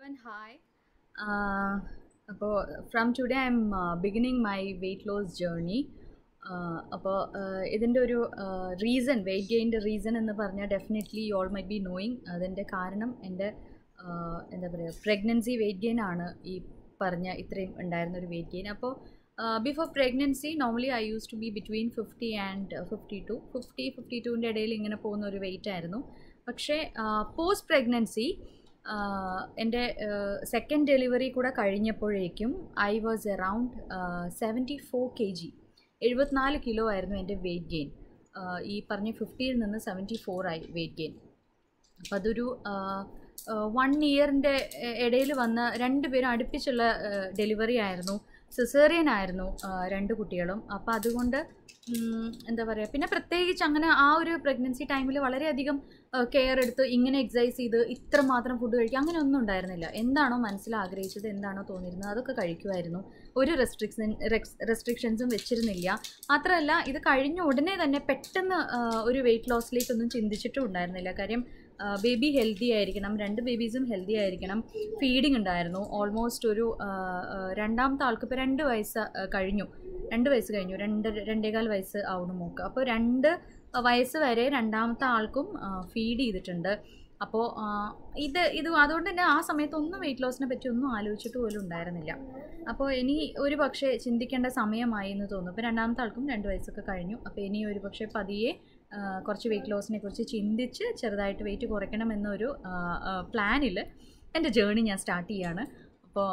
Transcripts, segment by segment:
everyone, hi. Uh, അപ്പോൾ from today I am beginning my weight loss journey അപ്പോൾ ഇതിൻ്റെ ഒരു റീസൺ വെയ്റ്റ് ഗെയിൻ്റെ റീസൺ എന്ന് പറഞ്ഞാൽ definitely you all might be knowing അതിൻ്റെ കാരണം എൻ്റെ uh, എന്താ പറയുക പ്രഗ്നൻസി വെയ്റ്റ് ഗെയിൻ ആണ് ഈ പറഞ്ഞ ഇത്രയും ഉണ്ടായിരുന്ന ഒരു വെയ്റ്റ് ഗെയിൻ അപ്പോൾ before pregnancy normally I use to be between fifty and fifty two fifty fifty ടുവിൻ്റെ ഇടയിൽ ഇങ്ങനെ പോകുന്ന ഒരു വെയിറ്റ് ആയിരുന്നു പക്ഷേ പോസ്റ്റ് പ്രഗ്നൻസി എൻ്റെ സെക്കൻഡ് ഡെലിവറി കൂടെ കഴിഞ്ഞപ്പോഴേക്കും I was around seventy four K G എഴുപത്തിനാല് കിലോ ആയിരുന്നു എൻ്റെ വെയ്റ്റ് ഗെയിൻ ഈ പറഞ്ഞ ഫിഫ്റ്റിയിൽ നിന്ന് സെവൻറ്റി ഫോർ ആയി വെയ്റ്റ് ഗെയിൻ അപ്പോൾ അതൊരു വൺ ഇയറിൻ്റെ ഇടയിൽ വന്ന രണ്ട് പേരും അടുപ്പിച്ചുള്ള ഡെലിവറി ആയിരുന്നു സിസേറിയൻ ആയിരുന്നു രണ്ട് കുട്ടികളും അപ്പോൾ അതുകൊണ്ട് എന്താ പറയുക പിന്നെ പ്രത്യേകിച്ച് അങ്ങനെ ആ ഒരു പ്രഗ്നൻസി ടൈമിൽ വളരെയധികം കെയർ എടുത്ത് ഇങ്ങനെ എക്സസൈസ് ചെയ്ത് ഇത്ര മാത്രം ഫുഡ് കഴിക്കുക അങ്ങനെ ഒന്നും ഉണ്ടായിരുന്നില്ല എന്താണോ മനസ്സിൽ ആഗ്രഹിച്ചത് എന്താണോ തോന്നിയിരുന്നത് അതൊക്കെ കഴിക്കുമായിരുന്നു ഒരു റെസ്ട്രിക്ഷൻ റെസ്ട്രിക്ഷൻസും വെച്ചിരുന്നില്ല മാത്രമല്ല ഇത് കഴിഞ്ഞ ഉടനെ തന്നെ പെട്ടെന്ന് ഒരു വെയിറ്റ് ലോസിലേക്കൊന്നും ചിന്തിച്ചിട്ടും ഉണ്ടായിരുന്നില്ല കാര്യം ബേബി ഹെൽത്തി ആയിരിക്കണം രണ്ട് ബേബീസും ഹെൽത്തി ആയിരിക്കണം ഫീഡിങ് ഉണ്ടായിരുന്നു ഓൾമോസ്റ്റ് ഒരു രണ്ടാമത്തെ ആൾക്ക് ഇപ്പോൾ രണ്ട് വയസ്സ് കഴിഞ്ഞു രണ്ട് വയസ്സ് കഴിഞ്ഞു രണ്ട് രണ്ടേകാൽ വയസ്സ് ആവണം മോക്ക് അപ്പോൾ രണ്ട് വയസ്സ് വരെ രണ്ടാമത്തെ ആൾക്കും ഫീഡ് ചെയ്തിട്ടുണ്ട് അപ്പോൾ ഇത് ഇത് അതുകൊണ്ട് തന്നെ ആ സമയത്ത് ഒന്നും വെയിറ്റ് ലോസിനെ പറ്റി ഒന്നും ആലോചിച്ചിട്ട് പോലും ഉണ്ടായിരുന്നില്ല അപ്പോൾ ഇനി ഒരു പക്ഷേ ചിന്തിക്കേണ്ട സമയമായി എന്ന് തോന്നുന്നു ഇപ്പോൾ രണ്ടാമത്തെ ആൾക്കും രണ്ട് വയസ്സൊക്കെ കഴിഞ്ഞു അപ്പോൾ ഇനി ഒരു പക്ഷേ പതിയെ കുറച്ച് വെയിറ്റ് ലോസിനെ കുറിച്ച് ചിന്തിച്ച് ചെറുതായിട്ട് വെയിറ്റ് കുറയ്ക്കണം എന്നൊരു പ്ലാനിൽ എൻ്റെ ജേണി ഞാൻ സ്റ്റാർട്ട് ചെയ്യാണ് അപ്പോൾ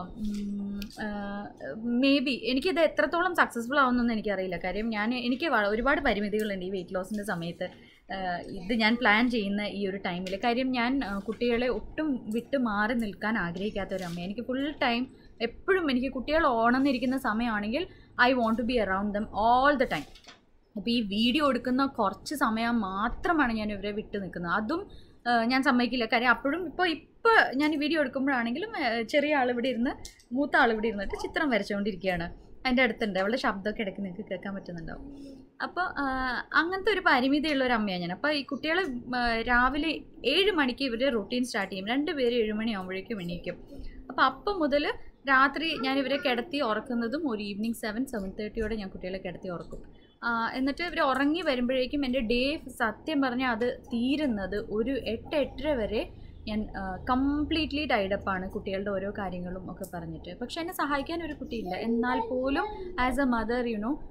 മേ ബി എനിക്കിത് എത്രത്തോളം സക്സസ്ഫുൾ ആവുമെന്നൊന്നും എനിക്കറിയില്ല കാര്യം ഞാൻ എനിക്ക് ഒരുപാട് പരിമിതികളുണ്ട് ഈ വെയിറ്റ് ലോസിൻ്റെ സമയത്ത് ഇത് ഞാൻ പ്ലാൻ ചെയ്യുന്ന ഈ ഒരു ടൈമിൽ കാര്യം ഞാൻ കുട്ടികളെ ഒട്ടും വിട്ട് മാറി നിൽക്കാൻ ആഗ്രഹിക്കാത്ത ഒരു അമ്മ എനിക്ക് ഫുൾ ടൈം എപ്പോഴും എനിക്ക് കുട്ടികൾ ഓണമെന്നിരിക്കുന്ന സമയമാണെങ്കിൽ I want to be around them all the time അപ്പോൾ ഈ വീഡിയോ എടുക്കുന്ന കുറച്ച് സമയം മാത്രമാണ് ഞാൻ ഇവരെ വിട്ട് നിൽക്കുന്നത് അതും ഞാൻ സമ്മതിക്കില്ല കാര്യം അപ്പോഴും ഇപ്പോൾ ഇപ്പോൾ ഞാൻ വീഡിയോ എടുക്കുമ്പോഴാണെങ്കിലും ചെറിയ ആൾ ഇവിടെ ഇരുന്ന് മൂത്ത ആൾ ഇവിടെ ഇരുന്നിട്ട് ചിത്രം വരച്ചുകൊണ്ടിരിക്കുകയാണ് അതിൻ്റെ അടുത്തുണ്ട് അവളുടെ ശബ്ദമൊക്കെ ഇടയ്ക്ക് നിങ്ങൾക്ക് കേൾക്കാൻ പറ്റുന്നുണ്ടാവും അപ്പോൾ അങ്ങനത്തെ ഒരു പരിമിതിയുള്ള ഒരു അമ്മയാണ് ഞാൻ അപ്പോൾ ഈ കുട്ടികൾ രാവിലെ ഏഴ് മണിക്ക് ഇവരുടെ റൊട്ടീൻ സ്റ്റാർട്ട് ചെയ്യും രണ്ട് പേര് ഏഴ് മണി ആകുമ്പോഴേക്കും എണീക്കും അപ്പോൾ അപ്പം മുതൽ രാത്രി ഞാൻ ഇവരെ കിടത്തി ഉറക്കുന്നതും ഒരു ഈവനിങ് സെവൻ സെവൻ തേർട്ടിയോടെ ഞാൻ കുട്ടികളെ കിടത്തി ഉറക്കും എന്നിട്ട് ഇവർ ഉറങ്ങി വരുമ്പോഴേക്കും എൻ്റെ ഡേ സത്യം പറഞ്ഞാൽ അത് തീരുന്നത് ഒരു എട്ട് എട്ടര വരെ ഞാൻ കംപ്ലീറ്റ്ലി ടൈഡപ്പാണ് കുട്ടികളുടെ ഓരോ കാര്യങ്ങളും ഒക്കെ പറഞ്ഞിട്ട് പക്ഷെ എന്നെ സഹായിക്കാൻ ഒരു കുട്ടിയില്ല എന്നാൽ പോലും as a mother you know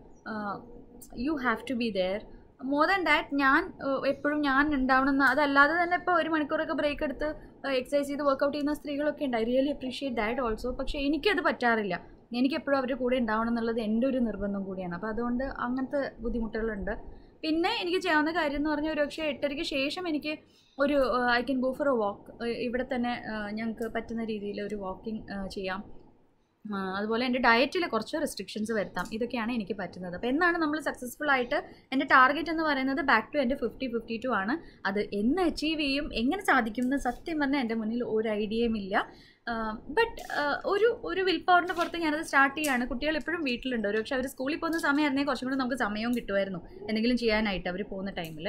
you have to be there more than that ഞാൻ എപ്പോഴും ഞാൻ ഉണ്ടാവണമെന്ന് അതല്ലാതെ തന്നെ ഇപ്പോൾ ഒരു മണിക്കൂറൊക്കെ ബ്രേക്ക് എടുത്ത് എക്സസൈസ് ചെയ്ത് വർക്കൗട്ട് ചെയ്യുന്ന സ്ത്രീകളൊക്കെ ഉണ്ട് I really appreciate that also പക്ഷേ എനിക്കത് പറ്റാറില്ല എനിക്ക് എപ്പോഴും അവരുടെ കൂടെ ഉണ്ടാവണം എന്നുള്ളത് എൻ്റെ ഒരു നിർബന്ധം കൂടിയാണ് അപ്പോൾ അതുകൊണ്ട് അങ്ങനത്തെ ബുദ്ധിമുട്ടുകളുണ്ട് പിന്നെ എനിക്ക് ചെയ്യാവുന്ന കാര്യം എന്ന് പറഞ്ഞാൽ ഒരു പക്ഷേ എട്ടരയ്ക്ക് ശേഷം എനിക്ക് ഒരു I can go for a walk ഇവിടെ തന്നെ ഞങ്ങൾക്ക് പറ്റുന്ന രീതിയിൽ ഒരു വാക്കിംഗ് ചെയ്യാം അതുപോലെ എൻ്റെ ഡയറ്റിൽ കുറച്ച് റെസ്ട്രിക്ഷൻസ് വരുത്താം ഇതൊക്കെയാണ് എനിക്ക് പറ്റുന്നത് അപ്പോൾ എന്നാണ് നമ്മൾ സക്സസ്ഫുൾ ആയിട്ട് എൻ്റെ ടാർഗറ്റ് എന്ന് പറയുന്നത് ബാക്ക് ടു എൻ്റെ ഫിഫ്റ്റി ഫിഫ്റ്റി ടു ആണ് അത് എന്ന് അച്ചീവ് ചെയ്യും എങ്ങനെ സാധിക്കും എന്ന് സത്യം പറഞ്ഞാൽ എൻ്റെ മുന്നിൽ ഒരു ഐഡിയയും ഇല്ല ബട്ട് ഒരു ഒരു വിൽ പവറിൻ്റെ പുറത്ത് ഞാനത് സ്റ്റാർട്ട് ചെയ്യുകയാണ് കുട്ടികൾ ഇപ്പോഴും വീട്ടിലുണ്ട് ഒരു പക്ഷേ അവർ സ്കൂളിൽ പോകുന്ന സമയമായിരുന്നെങ്കിൽ കുറച്ചും കൂടി നമുക്ക് സമയവും കിട്ടുമായിരുന്നു എന്തെങ്കിലും ചെയ്യാനായിട്ട് അവർ പോകുന്ന ടൈമിൽ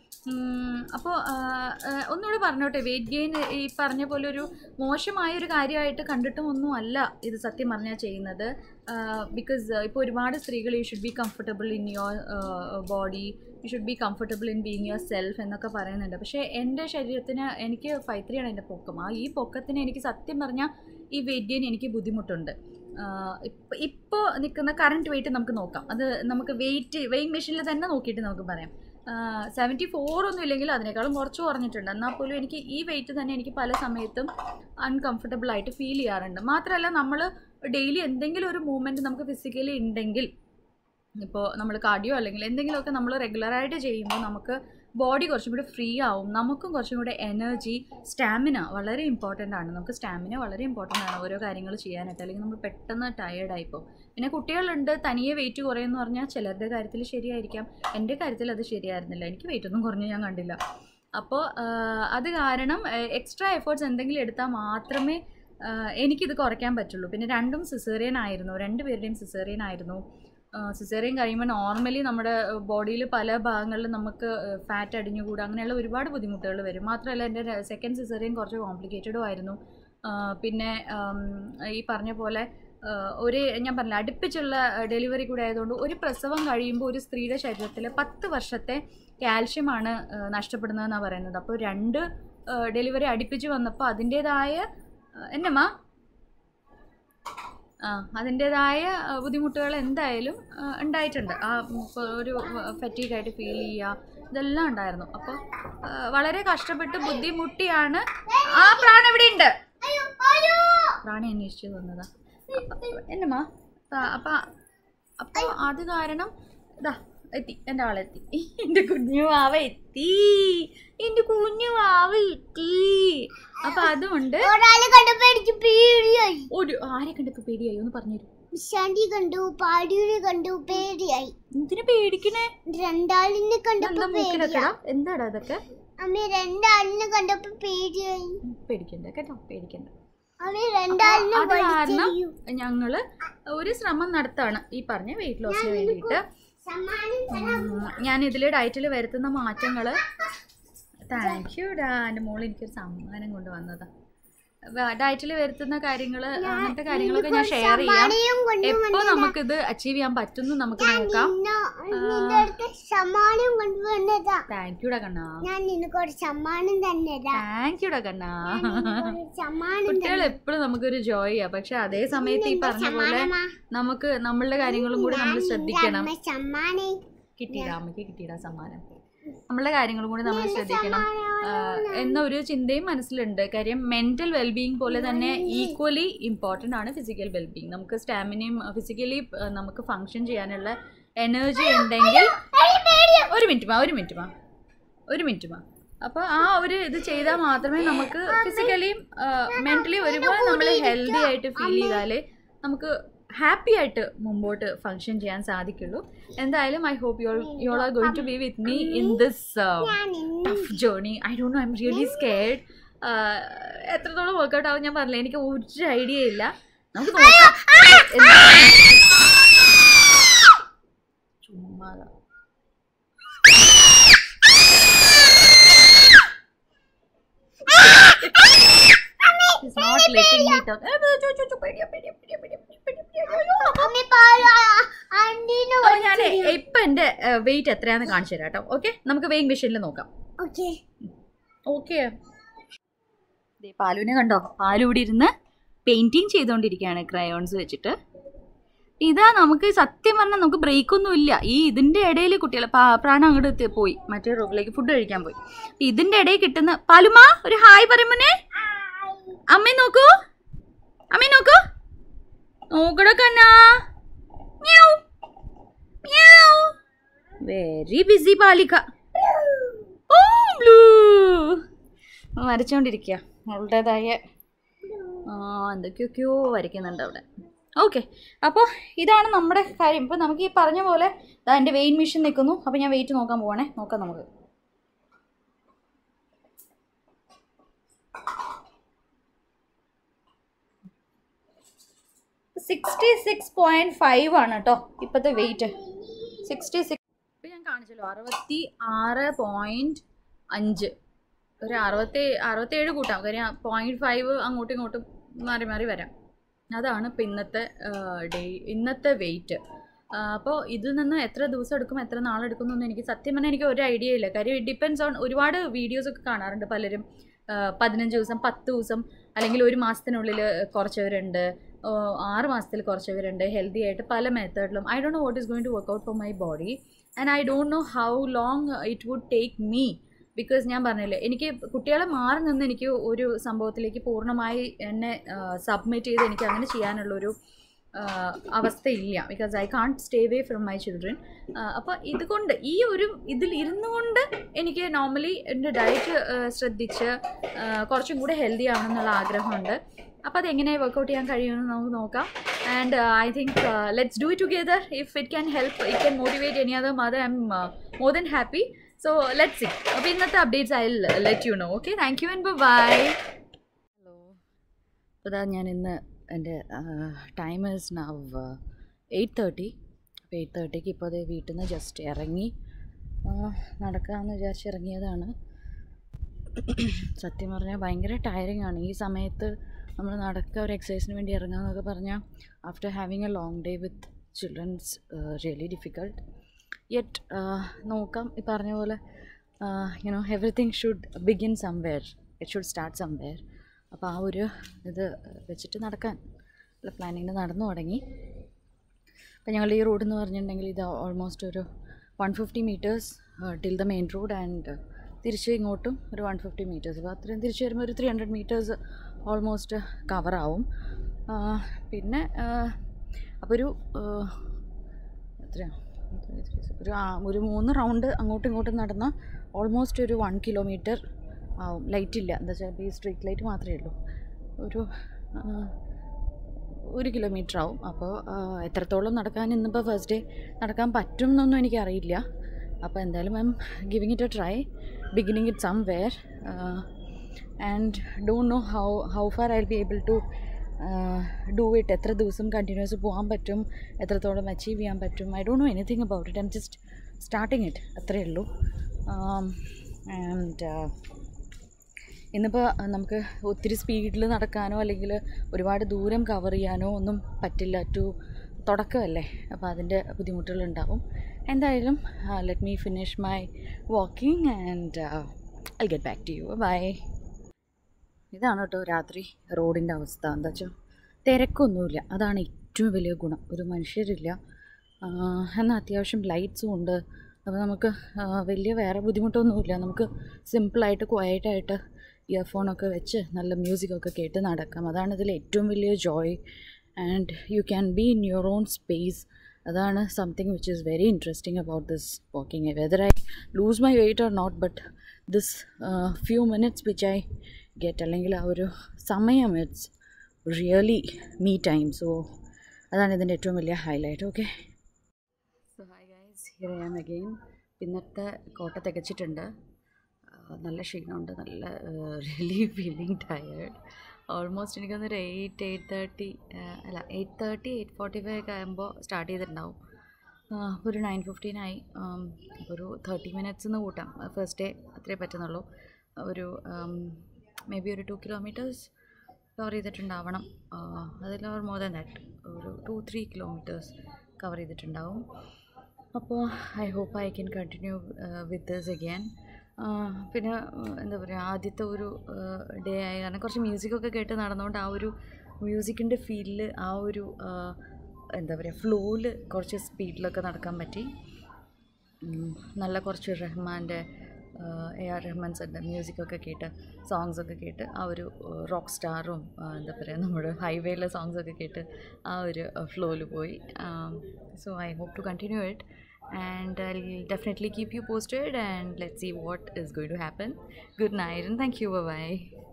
അപ്പോൾ ഒന്നുകൂടെ പറഞ്ഞോട്ടെ വെയിറ്റ് ഗെയിൻ ഈ പറഞ്ഞ പോലെ ഒരു മോശമായ ഒരു കാര്യമായിട്ട് കണ്ടിട്ടും ഒന്നും അല്ല ഇത് സത്യം പറഞ്ഞാൽ ചെയ്യുന്നത് ബിക്കോസ് ഇപ്പോൾ ഒരുപാട് സ്ത്രീകൾ you should be comfortable in your body you should be comfortable in being your self എന്നൊക്കെ പറയുന്നുണ്ട് പക്ഷേ എൻ്റെ ശരീരത്തിന് എനിക്ക് ഫൈവ് ത്രീ ആണ് എൻ്റെ പൊക്കം ആ ഈ പൊക്കത്തിന് എനിക്ക് സത്യം പറഞ്ഞാൽ ഈ വെയിറ്റ് ഗെയിൻ എനിക്ക് ബുദ്ധിമുട്ടുണ്ട് ഇപ്പോൾ നിൽക്കുന്ന കറണ്ട് വെയിറ്റ് നമുക്ക് നോക്കാം അത് നമുക്ക് വെയിറ്റ് വെയിങ് മെഷീനിൽ തന്നെ നോക്കിയിട്ട് നമുക്ക് പറയാം സെവൻറ്റി ഫോർ ഒന്നും ഇല്ലെങ്കിൽ അതിനേക്കാളും കുറച്ച് കുറഞ്ഞിട്ടുണ്ട് എന്നാൽ പോലും എനിക്ക് ഈ വെയിറ്റ് തന്നെ എനിക്ക് പല സമയത്തും അൺകംഫർട്ടബിൾ ആയിട്ട് ഫീൽ ചെയ്യാറുണ്ട് മാത്രമല്ല നമ്മൾ ഡെയിലി എന്തെങ്കിലും ഒരു മൂവ്മെൻറ്റ് നമുക്ക് ഫിസിക്കലി ഉണ്ടെങ്കിൽ ഇപ്പോൾ നമ്മൾ കാർഡിയോ അല്ലെങ്കിൽ എന്തെങ്കിലുമൊക്കെ നമ്മൾ റെഗുലറായിട്ട് ചെയ്യുമ്പോൾ നമുക്ക് ബോഡി കുറച്ചും കൂടി ഫ്രീ ആവും നമുക്കും കുറച്ചും കൂടെ എനർജി സ്റ്റാമിന വളരെ ഇമ്പോർട്ടൻ്റ് ആണ് നമുക്ക് സ്റ്റാമിന വളരെ ഇമ്പോർട്ടൻ്റ് ആണ് ഓരോ കാര്യങ്ങൾ ചെയ്യാനായിട്ട് അല്ലെങ്കിൽ നമ്മൾ പെട്ടെന്ന് ടയേർഡായി പോകും പിന്നെ കുട്ടികളുണ്ട് തനിയെ വെയിറ്റ് കുറയുമെന്ന് പറഞ്ഞാൽ ചിലരുടെ കാര്യത്തിൽ ശരിയായിരിക്കാം എൻ്റെ കാര്യത്തിൽ അത് ശരിയായിരുന്നില്ല എനിക്ക് വെയിറ്റ് ഒന്നും കുറഞ്ഞ് ഞാൻ കണ്ടില്ല അപ്പോൾ അത് കാരണം എക്സ്ട്രാ എഫേർട്സ് എന്തെങ്കിലും എടുത്താൽ മാത്രമേ എനിക്കിത് കുറയ്ക്കാൻ പറ്റുള്ളൂ പിന്നെ രണ്ടും സിസേറിയൻ ആയിരുന്നു രണ്ടുപേരുടെയും സിസേറിയൻ ആയിരുന്നു സിസേറിയൻ കഴിയുമ്പോൾ നോർമലി നമ്മുടെ ബോഡിയിൽ പല ഭാഗങ്ങളിലും നമുക്ക് ഫാറ്റ് അടിഞ്ഞുകൂടുക അങ്ങനെയുള്ള ഒരുപാട് ബുദ്ധിമുട്ടുകൾ വരും മാത്രമല്ല എൻ്റെ സെക്കൻഡ് സിസേറിയൻ കുറച്ച് കോംപ്ലിക്കേറ്റഡും ആയിരുന്നു പിന്നെ ആം, ഈ പറഞ്ഞ പോലെ ആ, ഒരു ഞാൻ പറഞ്ഞില്ല അടുപ്പിച്ചുള്ള ഡെലിവറി കൂടെ ആയതുകൊണ്ട് ഒരു പ്രസവം കഴിയുമ്പോൾ ഒരു സ്ത്രീയുടെ ശരീരത്തിൽ പത്ത് വർഷത്തെ കാൽഷ്യമാണ് ആ, നഷ്ടപ്പെടുന്നതെന്നാണ് പറയുന്നത് അപ്പോൾ രണ്ട് ഡെലിവറി അടുപ്പിച്ച് വന്നപ്പോൾ അതിൻ്റേതായ എന്നമ്മ ആ അതിൻ്റേതായ ആ, ബുദ്ധിമുട്ടുകൾ എന്തായാലും ആ, ഉണ്ടായിട്ടുണ്ട് ആ ഉം, ഇപ്പൊ ഒരു ഫറ്റീഗായിട്ട് ഫീൽ ചെയ്യുക ഇതെല്ലാം ഉണ്ടായിരുന്നു അപ്പോൾ വളരെ കഷ്ടപ്പെട്ട് ബുദ്ധിമുട്ടിയാണ് ആ പ്രാൺ എവിടെ ഉണ്ട് പ്രാണി അന്വേഷിച്ചു വന്നതാ എന്നമ്മാ അപ്പം അപ്പോൾ അത് കാരണം ഇതാ എത്തി എൻ്റെ ആളെത്തി എൻ്റെ കുഞ്ഞു വാവ എത്തി എൻ്റെ കുഞ്ഞു വാവ എത്തി അപ്പം അതുകൊണ്ട് ഒരാളെ കണ്ടപ്പോ എനിക്ക് പേടിയായി ഒരു ആരെ കണ്ടപ്പോൾ പേടിയായി ഒന്ന് പറഞ്ഞുതരും വിശാന്തി കണ്ടു പാടിയുടെ കണ്ടു പേടിയായി എന്തിനു പേടിക്കണേ രണ്ടാളിനെ കണ്ടപ്പോ എന്താ പേടിയായി മൂക്കിലൊക്കെടാ എന്താടാ ഇതൊക്കെ അമ്മ രണ്ടാളിനെ കണ്ടപ്പോ പേടിയായി പേടിക്കണ്ട കേട്ടോ പേടിക്കണ്ട അമ്മ രണ്ടാളിനെ അത് കാരണം വലിച്ചെറിയൂ. ഞങ്ങള് ഒരു ശ്രമം നടത്താണ് ഈ പറഞ്ഞ വെയിറ്റ് ലോസിന് വേണ്ടിയിട്ട് സമ്മാനം തരാം. ഉം, ഞാൻ ഇതിൽ ഡയറ്റിൽ വരുത്തുന്ന മാറ്റങ്ങൾ താങ്ക് യു ഡാ എൻ്റെ മോൾ എനിക്കൊരു സമ്മാനം കൊണ്ടുവന്നതാ ഡയറ്റിൽ വരുത്തുന്ന കാര്യങ്ങൾ അങ്ങനത്തെ കാര്യങ്ങളൊക്കെ ഞാൻ ഷെയർ ചെയ്യാം സമ്മാനവും കൊണ്ട് എപ്പോ നമുക്കിത് അച്ചീവ് ചെയ്യാൻ പറ്റുന്നു നമുക്ക് നോക്കാം നിന്ന- നിന്റെ അടുത്ത് സമ്മാനം കൊണ്ടുവന്നതാ താങ്ക് യുടാ കണ്ണാ ഞാൻ നിനക്ക് ഒരു സമ്മാനം തന്നതാ താങ്ക് യുടാ കണ്ണാ ഒരു സമ്മാനം കുട്ടികൾ എപ്പോഴും നമുക്കൊരു ജോയ് ആ പക്ഷെ അതേ സമയത്ത് ഈ പറഞ്ഞ പോലെ സമ്മാനമാ നമുക്ക് നമ്മളുടെ കാര്യങ്ങളും കൂടി നമ്മൾ ശ്രദ്ധിക്കണം അമ്മ സമ്മാനം കിട്ടിയിടാ അമ്മയ്ക്ക് കിട്ടിയിടാ സമ്മാനം നമ്മളുടെ കാര്യങ്ങളും കൂടി നമ്മൾ ശ്രദ്ധിക്കണം ആഹ് എന്നൊരു ചിന്തയും മനസ്സിലുണ്ട് കാര്യം മെന്റൽ വെൽബീയിങ് പോലെ തന്നെ ഈക്വലി ഇമ്പോർട്ടൻ്റ് ആണ് ഫിസിക്കൽ വെൽബീയിങ് നമുക്ക് സ്റ്റാമിനയും ഫിസിക്കലി നമുക്ക് ഫങ്ഷൻ ചെയ്യാനുള്ള എനർജി ഉണ്ടെങ്കിൽ ഒരു മിനിറ്റ് മാ ഒരു മിനിറ്റ് മാ ഒരു മിനിറ്റ് മാ അപ്പോൾ ആ ഒരു ഇത് ചെയ്താൽ മാത്രമേ നമുക്ക് ഫിസിക്കലിയും മെൻ്റലി ഒരുപോലെ നമ്മൾ ഹെൽത്തി ആയിട്ട് ഫീൽ ചെയ്താലേ നമുക്ക് ഹാപ്പി ആയിട്ട് മുമ്പോട്ട് ഫങ്ഷൻ ചെയ്യാൻ സാധിക്കുള്ളൂ എന്തായാലും I hope you you are going to be with me in this ഞാൻ ഇന്ന് tough journey I don't know I am really scared എത്രത്തോളം വർക്കൗട്ട് ആവും ഞാൻ പറഞ്ഞില്ല എനിക്ക് ഒരു ഐഡിയ ഇല്ല നമുക്ക് നോക്കാം എന്താ- ചുമ്മാ He's not letting me talk. ഏ, ചു, ചു, ചു, പേടിയാ, പേടിയാ, പേടിയാ, പേടിയാ, പേടിയാ, പേടിയാ, പേടിയാ, അയ്യോ. അമ്മ പാല് ആന്റീനെ അപ്പൊ ഞാൻ ഇപ്പൊ എന്റെ വെയിറ്റ് എത്രയാന്ന് കാണിച്ചു തരാം കേട്ടോ ഓക്കെ നമുക്ക് വെയിങ് മെഷീനിൽ നോക്കാം ഓക്കെ ഓക്കെ പാലുവിനെ കണ്ടോ പാലു ഇവിടെ ഇരുന്ന് പെയിന്റിങ് ചെയ്തുകൊണ്ടിരിക്കുകയാണ് ക്രയോൺസ് വെച്ചിട്ട് ഇതാ നമുക്ക് സത്യം പറഞ്ഞാൽ നമുക്ക് ബ്രേക്ക് ഒന്നും ഇല്ല ഈ ഇതിന്റെ ഇടയിൽ കുട്ടികൾ പ്രാണം അങ്ങോട്ട് എത്തി പോയി മറ്റേ റൂമിലേക്ക് ഫുഡ് കഴിക്കാൻ പോയി ഇതിന്റെ ഇടയിൽ കിട്ടുന്ന പാലുമ ഒരു ഹായ് പറയുമ്പോനെ അമ്മ നോക്കൂ അമ്മ നോക്കൂ നോക്കട കണ്ണാ വെരി ബിസി പാലിക്ക ഓ ബ്ലൂ വരച്ചുകൊണ്ടിരിക്കുക അവളുടേതായ ആ, എന്തൊക്കെയൊക്കെയോ വരയ്ക്കുന്നുണ്ട് അവിടെ ഓക്കെ അപ്പോൾ ഇതാണ് നമ്മുടെ കാര്യം ഇപ്പോൾ നമുക്ക് ഈ പറഞ്ഞ പോലെ ഇതാ എൻ്റെ വെയിറ്റ് മെഷീൻ നിൽക്കുന്നു അപ്പോൾ ഞാൻ വെയിറ്റ് നോക്കാൻ പോവാണേ നോക്കാം നമുക്ക് സിക്സ്റ്റി സിക്സ് പോയിൻറ്റ് ഫൈവ് ആണ് കേട്ടോ ഇപ്പോഴത്തെ വെയിറ്റ് സിക്സ്റ്റി സിക്സ് ഇപ്പം ഞാൻ കാണിച്ചല്ലോ അറുപത്തി ആറ് പോയിൻറ്റ് അഞ്ച് ഒരു അറുപത്തി അറുപത്തേഴ് കൂട്ടാം കാര്യം പോയിൻറ്റ് ഫൈവ് അങ്ങോട്ടും ഇങ്ങോട്ടും മാറി മാറി വരാം അതാണ് ഇപ്പോൾ ഇന്നത്തെ ഡേ ഇന്നത്തെ വെയിറ്റ് അപ്പോൾ ഇതിൽ നിന്ന് എത്ര ദിവസം എടുക്കും എത്ര നാളെടുക്കും എന്നൊന്നും എനിക്ക് സത്യം പറഞ്ഞാൽ എനിക്ക് ഒരു ഐഡിയ ഇല്ല കാര്യം ഇറ്റ് ഡിപ്പെൻസ് ഓൺ ഒരുപാട് വീഡിയോസൊക്കെ കാണാറുണ്ട് പലരും ആ, പതിനഞ്ച് ദിവസം പത്ത് ദിവസം അല്ലെങ്കിൽ ഒരു മാസത്തിനുള്ളിൽ കുറച്ചവരുണ്ട് ഓ, ആറ് മാസത്തിൽ കുറച്ചവരുണ്ട് ഹെൽത്തി ആയിട്ട് പല മെത്തേഡിലും I don't know what is going to work out for my body and I don't know how long it would take me because ഞാൻ പറഞ്ഞില്ലേ എനിക്ക് കുട്ടികളെ മാറി നിന്ന് എനിക്ക് ഒരു സംഭവത്തിലേക്ക് പൂർണ്ണമായി എന്നെ സബ്മിറ്റ് ചെയ്ത് എനിക്ക് അങ്ങനെ ചെയ്യാനുള്ളൊരു ആ, അവസ്ഥയില്ല because I can't stay way from my children അപ്പോൾ ഇതുകൊണ്ട് ഈ ഒരു ഇതിൽ ഇരുന്നു കൊണ്ട് എനിക്ക് നോർമലി എൻ്റെ ഡയറ്റ് ശ്രദ്ധിച്ച് ആ, കുറച്ചും കൂടെ ഹെൽത്തി ആവണമെന്നുള്ള ആഗ്രഹമുണ്ട് അപ്പോൾ അതെങ്ങനെ വർക്കൗട്ട് ചെയ്യാൻ കഴിയുമെന്ന് നമുക്ക് നോക്കാം and I think let's do it together if it can help it can motivate any other mother I am more than happy so let see അപ്പോൾ ഇന്നത്തെ updates I let you know okay thank you and bye hello അപ്പോൾ ഇതാ ഞാൻ ഇന്ന് എൻ്റെ time is now eight thirty അപ്പോൾ eight തേർട്ടിക്ക് ഇപ്പോൾ അതേ വീട്ടിൽ നിന്ന് ജസ്റ്റ് ഇറങ്ങി ആ, നടക്കാമെന്ന് വിചാരിച്ച് ഇറങ്ങിയതാണ് സത്യം പറഞ്ഞാൽ ഭയങ്കര ടയറിങ് ആണ് ഈ സമയത്ത് നമ്മൾ നടക്കുക ഒരു എക്സസൈസിന് വേണ്ടി ഇറങ്ങുക എന്നൊക്കെ പറഞ്ഞാൽ after having a long day with childrens really difficult yet നോക്കാം ഈ പറഞ്ഞ പോലെ you know everything should begin somewhere it should start somewhere അപ്പോൾ ആ ഒരു ഇത് വെച്ചിട്ട് നടക്കാൻ ഉള്ള പ്ലാനിങ് നടന്നു തുടങ്ങി അപ്പോൾ ഞങ്ങൾ ഈ റോഡ് എന്ന് പറഞ്ഞിട്ടുണ്ടെങ്കിൽ ഇത് ഓൾമോസ്റ്റ് ഒരു one fifty meters till the main road and തിരിച്ച് ഇങ്ങോട്ടും ഒരു വൺ ഫിഫ്റ്റി മീറ്റേഴ്സ് അപ്പോൾ അത്രയും തിരിച്ച് വരുമ്പോൾ ഒരു ത്രീ ഹൺഡ്രഡ് മീറ്റേഴ്സ് ഓൾമോസ്റ്റ് കവറാവും പിന്നെ അപ്പോൾ ഒരു എത്രയാണ് ഒരു ആ- ഒരു മൂന്ന് റൗണ്ട് അങ്ങോട്ടും ഇങ്ങോട്ടും നടന്ന ഓൾമോസ്റ്റ് ഒരു വൺ കിലോമീറ്റർ ആവും ലൈറ്റ് ഇല്ല എന്താ വെച്ചാൽ ഈ സ്ട്രീറ്റ് ലൈറ്റ് മാത്രമേ ഉള്ളൂ ഒരു ആ, ഒരു കിലോമീറ്റർ ആവും അപ്പോൾ ആ, എത്രത്തോളം നടക്കാൻ ഇന്നിപ്പോൾ ഫസ്റ്റ് ഡേ നടക്കാൻ പറ്റും എന്നൊന്നും എനിക്കറിയില്ല അപ്പോൾ എന്തായാലും I am giving it a try beginning it somewhere and don't know how how far I be able to do it എത്ര ദിവസം കണ്ടിന്യൂസ് പോകാൻ പറ്റും എത്രത്തോളം അച്ചീവ് ചെയ്യാൻ പറ്റും I don't know anything about it I am just starting it അത്രയേ ഉള്ളൂ and ഇന്നിപ്പോൾ നമുക്ക് ഒത്തിരി സ്പീഡിൽ നടക്കാനോ അല്ലെങ്കിൽ ഒരുപാട് ദൂരം കവർ ചെയ്യാനോ ഒന്നും പറ്റില്ല ടു തുടക്കമല്ലേ അപ്പോൾ അതിൻ്റെ ബുദ്ധിമുട്ടുകളുണ്ടാവും എന്തായാലും let me finish my walking and I get back to you bye ഇതാണ് കേട്ടോ രാത്രി റോഡിൻ്റെ അവസ്ഥ എന്താ വെച്ചാൽ തിരക്കൊന്നുമില്ല അതാണ് ഏറ്റവും വലിയ ഗുണം ഒരു മനുഷ്യരില്ല ആ, എന്നാൽ അത്യാവശ്യം ലൈറ്റ്സും ഉണ്ട് അപ്പോൾ നമുക്ക് ആ, വലിയ വേറെ ബുദ്ധിമുട്ടൊന്നുമില്ല നമുക്ക് സിമ്പിളായിട്ട് ക്വയറ്റായിട്ട് ഇയർഫോണൊക്കെ വെച്ച് നല്ല മ്യൂസിക്കൊക്കെ കേട്ട് നടക്കാം അതാണ് ഇതിൽ ഏറ്റവും വലിയ joy and you can be in your own space അതാണ് something which is very interesting about this walking whether I lose my weight or not but this few minutes which I get അല്ലെങ്കിൽ ആ ഒരു സമയം it's really me time so അതാണ് ഇതിൻ്റെ ഏറ്റവും വലിയ highlight okay so hi guys here I am again ഇന്നത്തെ കോട്ട തികച്ചിട്ടുണ്ട് ആ, നല്ല ക്ഷീണമുണ്ട് നല്ല really feeling tired almost എനിക്കൊന്നൊരു eight eight thirty അല്ല eight thirty eight forty five ഒക്കെ ആകുമ്പോൾ സ്റ്റാർട്ട് ചെയ്തിട്ടുണ്ടാവും ആ, അപ്പോൾ ഒരു നയൻ ഫിഫ്റ്റീനായി അപ്പോൾ ഒരു തേർട്ടി മിനിറ്റ്സ് എന്ന് കൂട്ടാം ഫസ്റ്റ് ഡേ അത്രേ പറ്റുന്നുള്ളൂ ഒരു മേ ബി ഒരു ടു കിലോമീറ്റേഴ്സ് കവർ ചെയ്തിട്ടുണ്ടാവണം അതിൽ മോർ ദാൻ ദാറ്റ് ഒരു ടു ത്രീ കിലോമീറ്റേഴ്സ് കവർ ചെയ്തിട്ടുണ്ടാവും അപ്പോൾ I hope I can continue with this again പിന്നെ ആ, എന്താ പറയുക ആദ്യത്തെ ഒരു ഡേ ആയ കാരണം കുറച്ച് മ്യൂസിക്കൊക്കെ കേട്ട് നടന്നുകൊണ്ട് ആ ഒരു മ്യൂസിക്കിൻ്റെ ഫീലിൽ ആ ഒരു ആ, എന്താ പറയുക ഫ്ലോയിൽ കുറച്ച് സ്പീഡിലൊക്കെ നടക്കാൻ പറ്റി ഉം, നല്ല കുറച്ച് റഹ്മാൻ്റെ എ ആർ റഹ്മാൻസിൻ്റെ മ്യൂസിക്കൊക്കെ കേട്ട് സോങ്സൊക്കെ കേട്ട് ആ ഒരു റോക്ക് സ്റ്റാറും എന്താ പറയുക നമ്മുടെ ഹൈവേയിലെ സോങ്സൊക്കെ കേട്ട് ആ ഒരു ഫ്ലോയിൽ പോയി so I hope to continue it and I definitely keep you posted and let see what is going to happen good night and thank you by